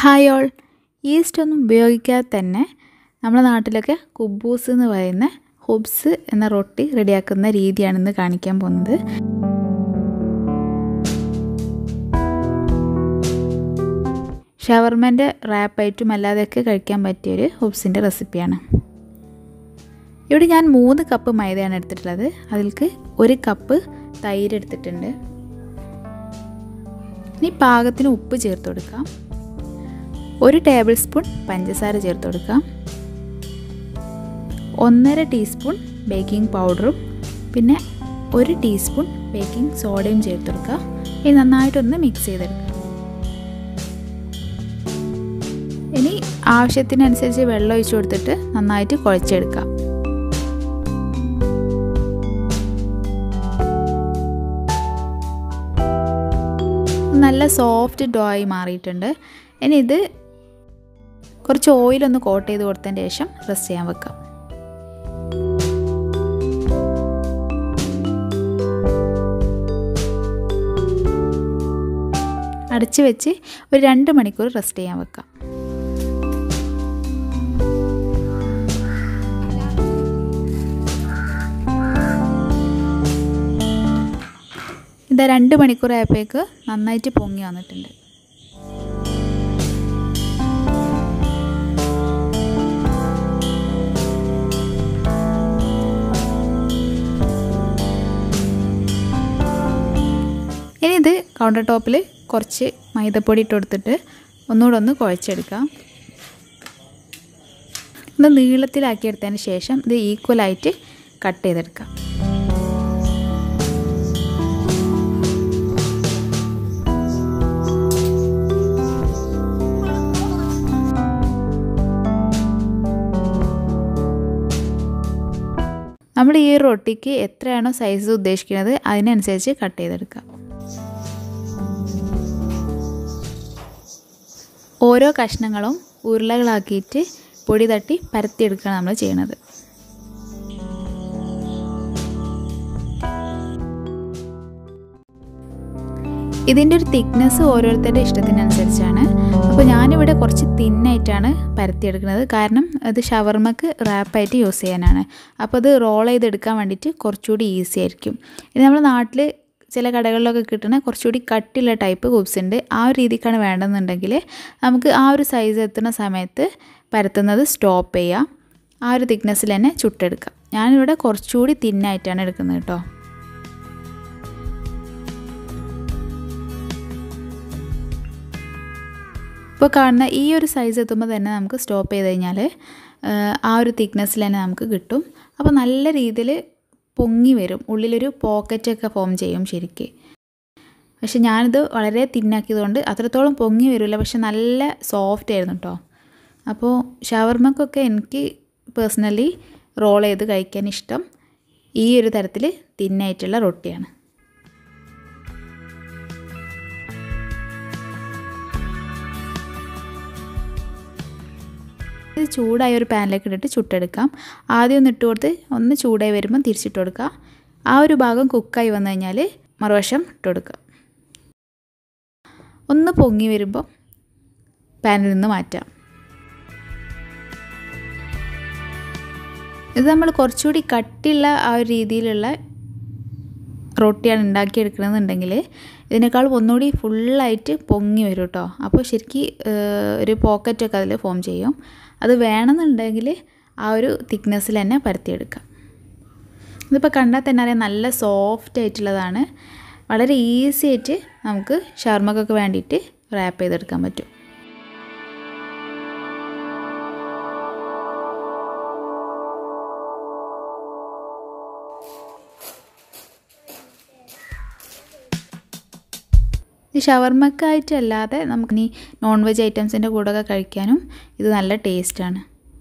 hi all east ഒന്നും ഉപയോഗിക്കാതെ തന്നെ നമ്മുടെ നാട്ടിലൊക്കെ കുബൂസ് എന്ന് പറയുന്ന ഹുബ്സ് എന്ന റൊട്ടി റെഡിയാക്കുന്ന രീതിയാണ് ഇന്ന് കാണിക്കാൻ പോകുന്നത് ഷവർമൻ്റെ റാപ്പായിട്ടും അല്ലാതെയൊക്കെ കഴിക്കാൻ പറ്റിയൊരു ഹുബ്സിൻ്റെ റെസിപ്പിയാണ് ഇവിടെ ഞാൻ മൂന്ന് കപ്പ് മൈദയാണ് എടുത്തിട്ടുള്ളത് അതിലേക്ക് ഒരു കപ്പ് തൈര് എടുത്തിട്ടുണ്ട് ഇനി പാകത്തിന് ഉപ്പ് ചേർത്ത് കൊടുക്കാം ഒരു ടേബിൾ സ്പൂൺ പഞ്ചസാര ചേർത്ത് കൊടുക്കാം ഒന്നര ടീസ്പൂൺ ബേക്കിംഗ് പൗഡറും പിന്നെ ഒരു ടീസ്പൂൺ ബേക്കിംഗ് സോഡയും ചേർത്ത് കൊടുക്കുക ഇനി നന്നായിട്ടൊന്ന് മിക്സ് ചെയ്തെടുക്കുക ഇനി ആവശ്യത്തിനനുസരിച്ച് വെള്ളം ഒഴിച്ചു കൊടുത്തിട്ട് നന്നായിട്ട് കുഴച്ചെടുക്കാം നല്ല സോഫ്റ്റ് ഡോ ആയി മാറിയിട്ടുണ്ട് ഇനി ഇത് കുറച്ച് ഓയിലൊന്ന് കോട്ട് ചെയ്ത് കൊടുത്തതിന് ശേഷം റെസ്റ്റ് ചെയ്യാൻ വെക്കാം അടച്ച് വെച്ച് ഒരു രണ്ട് മണിക്കൂർ റെസ്റ്റ് ചെയ്യാൻ വെക്കാം ഇതാ രണ്ട് മണിക്കൂർ ആയപ്പോഴേക്ക് നന്നായിട്ട് പൊങ്ങി വന്നിട്ടുണ്ട് ഇനി ഇത് കൗണ്ടർ ടോപ്പിൽ കുറച്ച് മൈദപ്പൊടി ഇട്ട് കൊടുത്തിട്ട് ഒന്നുകൂടെ ഒന്ന് കുഴച്ചെടുക്കാം ഇത് നീളത്തിലാക്കിയെടുത്തതിന് ശേഷം ഇത് ഈക്വലായിട്ട് കട്ട് ചെയ്തെടുക്കാം നമ്മൾ ഈ റൊട്ടിക്ക് എത്രയാണോ സൈസ് ഉദ്ദേശിക്കുന്നത് അതിനനുസരിച്ച് കട്ട് ചെയ്തെടുക്കാം ഓരോ കഷ്ണങ്ങളും ഉരുളകളാക്കിയിട്ട് പൊടി തട്ടി പരത്തിയെടുക്കുകയാണ് നമ്മൾ ചെയ്യണത് ഇതിൻ്റെ ഒരു തിക്നെസ് ഓരോരുത്തരുടെ ഇഷ്ടത്തിനനുസരിച്ചാണ് അപ്പോൾ ഞാനിവിടെ കുറച്ച് തിന്നായിട്ടാണ് പരത്തിയെടുക്കുന്നത് കാരണം അത് ഷവർമക്ക് റാപ്പായിട്ട് യൂസ് ചെയ്യാനാണ് അപ്പോൾ അത് റോൾ ചെയ്തെടുക്കാൻ വേണ്ടിയിട്ട് കുറച്ചുകൂടി ഈസി ആയിരിക്കും ഇത് നമ്മുടെ നാട്ടിൽ ചില കടകളിലൊക്കെ കിട്ടുന്ന കുറച്ചുകൂടി കട്ടിയുള്ള ടൈപ്പ് കുബ്സ് ഉണ്ട് ആ ഒരു രീതിക്കാണ് വേണ്ടതെന്നുണ്ടെങ്കിൽ നമുക്ക് ആ ഒരു സൈസ് എത്തുന്ന സമയത്ത് പരത്തുന്നത് സ്റ്റോപ്പ് ചെയ്യാം ആ ഒരു തിക്നെസ്സിൽ തന്നെ ചുട്ടെടുക്കാം ഞാനിവിടെ കുറച്ചുകൂടി തിന്നായിട്ടാണ് എടുക്കുന്നത് കേട്ടോ ഇപ്പോൾ കാണുന്ന ഈ ഒരു സൈസ് എത്തുമ്പോൾ തന്നെ നമുക്ക് സ്റ്റോപ്പ് ചെയ്ത് കഴിഞ്ഞാൽ ആ ഒരു തിക്നെസ്സിൽ തന്നെ നമുക്ക് കിട്ടും അപ്പോൾ നല്ല രീതിയിൽ പൊങ്ങി വരും ഉള്ളിലൊരു പോക്കറ്റൊക്കെ ഫോം ചെയ്യും ശരിക്ക് പക്ഷെ ഞാനിത് വളരെ തിന്നാക്കിയതുകൊണ്ട് അത്രത്തോളം പൊങ്ങി വരില്ല പക്ഷെ നല്ല സോഫ്റ്റ് ആയിരുന്നു കേട്ടോ അപ്പോൾ ഷവർമക്കൊക്കെ എനിക്ക് പേഴ്സണലി റോൾ ചെയ്ത് കഴിക്കാൻ ഇഷ്ടം ഈ ഒരു തരത്തിൽ തിന്നായിട്ടുള്ള റൊട്ടിയാണ് ഇത് ചൂടായ ഒരു പാനിലേക്ക് ഇട്ടിട്ട് ചുട്ടെടുക്കാം ആദ്യം ഒന്ന് ഇട്ട് കൊടുത്ത് ഒന്ന് ചൂടായി വരുമ്പം തിരിച്ചിട്ട് കൊടുക്കുക ആ ഒരു ഭാഗം കുക്കായി വന്നു കഴിഞ്ഞാൽ മറുവശം ഇട്ട് കൊടുക്കുക ഒന്ന് പൊങ്ങി വരുമ്പോൾ പാനിൽ നിന്ന് മാറ്റാം ഇത് നമ്മൾ കുറച്ചുകൂടി കട്ടിയുള്ള ആ ഒരു രീതിയിലുള്ള റൊട്ടിയാണ് ഉണ്ടാക്കിയെടുക്കണമെന്നുണ്ടെങ്കിൽ ഇതിനേക്കാൾ ഒന്നുകൂടി ഫുള്ളായിട്ട് പൊങ്ങി വരും കേട്ടോ അപ്പോൾ ശരിക്കും ഒരു പോക്കറ്റൊക്കെ അതിൽ ഫോം ചെയ്യും അത് വേണമെന്നുണ്ടെങ്കിൽ ആ ഒരു തിക്നെസ്സിൽ തന്നെ പരത്തിയെടുക്കാം ഇതിപ്പോൾ കണ്ടാൽ തന്നെ അറിയാം നല്ല സോഫ്റ്റ് ആയിട്ടുള്ളതാണ് വളരെ ഈസി ആയിട്ട് നമുക്ക് ഷർമക്കൊക്കെ വേണ്ടിയിട്ട് റാപ്പ് ചെയ്തെടുക്കാൻ പറ്റും ഈ ഷവർമക്കായിട്ടല്ലാതെ നമുക്ക് ഇനി നോൺ വെജ് ഐറ്റംസിൻ്റെ കൂടെയൊക്കെ കഴിക്കാനും ഇത് നല്ല ടേസ്റ്റാണ്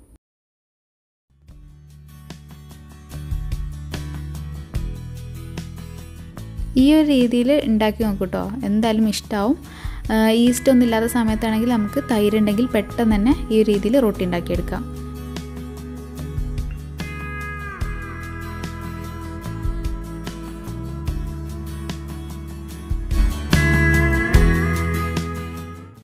ഈ ഒരു രീതിയിൽ ഉണ്ടാക്കി നോക്കൂട്ടോ എന്തായാലും ഇഷ്ടമാവും ഈസ്റ്റ് ഒന്നും ഇല്ലാത്ത സമയത്താണെങ്കിൽ നമുക്ക് തൈര് ഉണ്ടെങ്കിൽ പെട്ടെന്ന് തന്നെ ഈ രീതിയിൽ റൊട്ടി ഉണ്ടാക്കിയെടുക്കാം